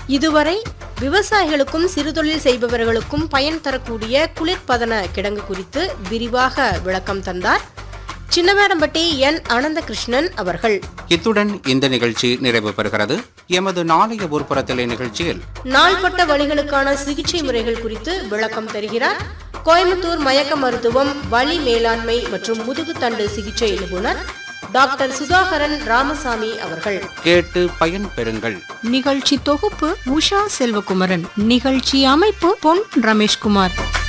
இதுவரை விவசாயிகளுக்கும் சிறுதொழில் செய்பவர்களுக்கும் பயன் தரக்கூடிய குளிர்பதன கிடங்கு குறித்து விரிவாக விளக்கம் தந்தார் சின்னவேடம்பட்டி என் அனந்தகிருஷ்ணன் அவர்கள் இத்துடன் இந்த நிகழ்ச்சி நிறைவு பெறுகிறது எமது நாளைய ஊர்ப்புறத்திலே நிகழ்ச்சியில் நாள்பட்ட வலிகளுக்கான சிகிச்சை முறைகள் குறித்து விளக்கம் தருகிறார் கோயம்புத்தூர் மயக்க மருத்துவம் வலி மேலாண்மை மற்றும் முதுகுத்தண்டு சிகிச்சை நிபுணர் டாக்டர் சுதாகரன் ராமசாமி அவர்கள் கேட்டு பயன் பெறுங்கள் நிகழ்ச்சி தொகுப்பு உஷா செல்வகுமரன் நிகழ்ச்சி அமைப்பு பொன் ரமேஷ்குமார்